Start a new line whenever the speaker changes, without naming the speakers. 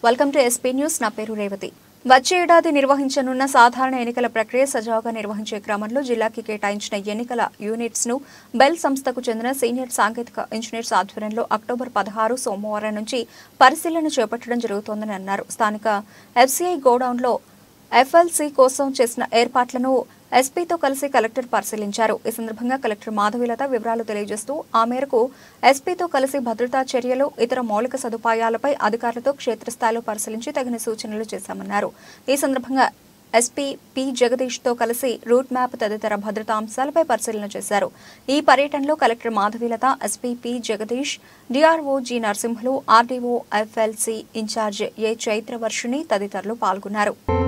welcome to SP news నా పేరు రేవతి వచ్చే ఏడాది నిర్వహించనున్న సాధారణ ఎన్నికల ప్రక్రియ సజావుగా నిర్వహించే క్రమంలో జిల్లాకి కేటాయించిన ఎన్నికల యూనిట్స్ ను బెల్ సంస్థకు చెందిన సీనియర్ సాంకేతిక ఇంజనీర్స్ ఆధ్వర్యంలో అక్టోబర్ పదహారు సోమవారం నుంచి పరిశీలన చేపట్టడం జరుగుతోందని అన్నారు స్థానిక ఎఫ్సీఐ గోడౌన్లో ఎఫ్ఎల్సీ కోసం చేసిన ఏర్పాట్లను ఎస్పీతో కలిసి కలెక్టర్ పరిశీలించారు ఈ సందర్భంగా కలెక్టర్ మాధవీలత వివరాలు తెలియజేస్తూ ఆ మేరకు ఎస్పీతో కలిసి భద్రతా చర్యలు ఇతర మౌలిక సదుపాయాలపై అధికారులతో క్షేత్రస్థాయిలో పరిశీలించి తగిన సూచనలు చేశామన్నారు ఈ సందర్భంగా ఎస్పీ పి జగదీష్ తో కలిసి రూట్ మ్యాప్ తదితర భద్రతా అంశాలపై పరిశీలన చేశారు ఈ పర్యటనలో collector Madhavilatha SP P Jagadish DRO G Narasimhulu RDO FLC incharge A Chaitravarshini తదితరులు పాల్గొన్నారు